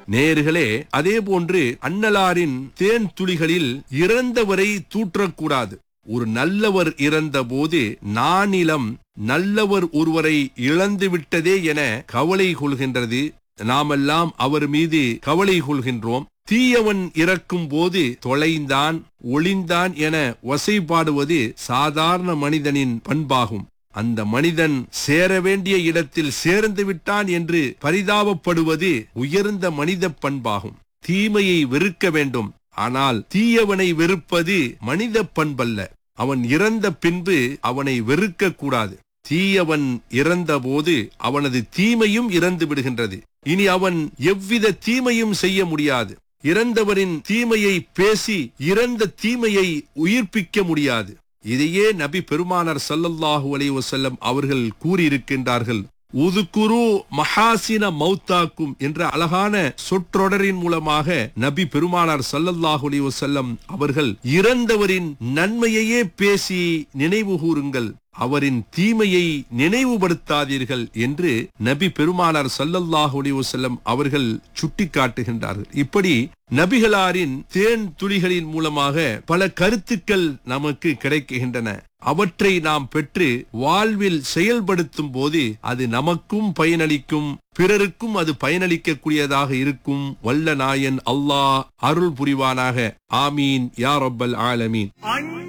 நேர்களே அதே போன்று அன்னலாரின் தேன் துளிகளில் இறந்தவரை தூற்றக்கூடாது ஒரு நல்லவர் இறந்த போது நானிலம் நல்லவர் ஒருவரை இழந்து விட்டதே என கவலை கொள்கின்றது நாமெல்லாம் அவர் மீது கவலை கொள்கின்றோம் தீயவன் இறக்கும் போது தொலைந்தான் ஒளிந்தான் என வசைபாடுவது சாதாரண மனிதனின் பண்பாகும் அந்த மனிதன் சேர வேண்டிய இடத்தில் சேர்ந்து விட்டான் என்று பரிதாபப்படுவது உயர்ந்த மனித பண்பாகும் தீமையை வெறுக்க வேண்டும் ஆனால் தீயவனை வெறுப்பது மனித பண்பல்ல அவன் இறந்த பின்பு அவனை வெறுக்க கூடாது தீயவன் இறந்தபோது அவனது தீமையும் இறந்து விடுகின்றது இனி அவன் எவ்வித தீமையும் செய்ய முடியாது இறந்தவரின் தீமையை பேசி இறந்த தீமையை உயிர்ப்பிக்க முடியாது இதையே நபி பெருமானார் ஸல்லல்லாஹு அலைஹி வஸல்லம் அவர்கள் கூறியிருக்கின்றார்கள் உதுகுரு மஹாசின மௌத்தாக்கும் என்ற அழகான சொற்றொடரின் மூலமாக நபி பெருமானார் ஸல்லல்லாஹு அலைஹி வஸல்லம் அவர்கள் இறந்தவரின் நன்மையையே பேசி நினைவு கூறுங்கள் அவரின் தீமையை நினைவுபடுத்தாதீர்கள் என்று நபி பெருமானார் ஸல்லல்லாஹு அலைஹி வஸல்லம் அவர்கள் சுட்டிக்காட்டுகின்றார்கள் இப்படி நபிகளாரின் தேன் துளிகளின் மூலமாக பல கருத்துக்கள் நமக்கு கிடைக்கின்றன அவற்றை நாம் பெற்று வாழ்வில் செயல்படுத்தும் போது அது நமக்கும் பயனளிக்கும் பிறருக்கும் அது பயனளிக்கக்கூடியதாக இருக்கும் வல்ல நாயன் அல்லாஹ் அருள் புரிவானாக ஆமீன் யா ரப்பல் ஆலமீன் அண்ணா